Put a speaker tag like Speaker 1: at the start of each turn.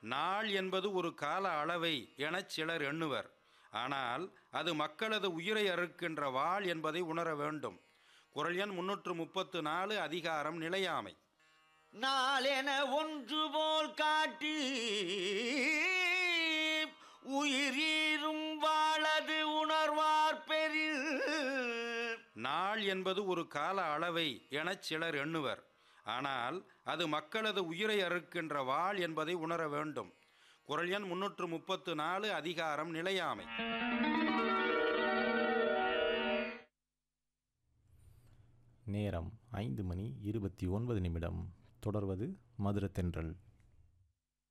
Speaker 1: நாள் என்பது ஒரு கால அளவை எனச் சிலர் எண்ணுவர் ஆனால் அது மக்களது உயிரை அறுக்கின்ற வாள் என்பதை உணர வேண்டும் குரல் எண் முன்னூற்று முப்பத்து நாலு அதிகாரம் நிலையாமை
Speaker 2: நாளென ஒன்று போல் காட்டி உயிரீரும் வாழது உணர்வார் பெரில்
Speaker 1: நாள் என்பது ஒரு கால அளவை எனச் சிலர் எண்ணுவர் ஆனால் அது மக்களது உயிரை அறுக்கின்ற வாள் என்பதை உணர வேண்டும் குரல் எண் முன்னூற்று முப்பத்து நாலு அதிகாரம் நிலையாமை
Speaker 3: நேரம் ஐந்து மணி இருபத்தி ஒன்பது நிமிடம் தொடர்வது மதுரத்தென்றல்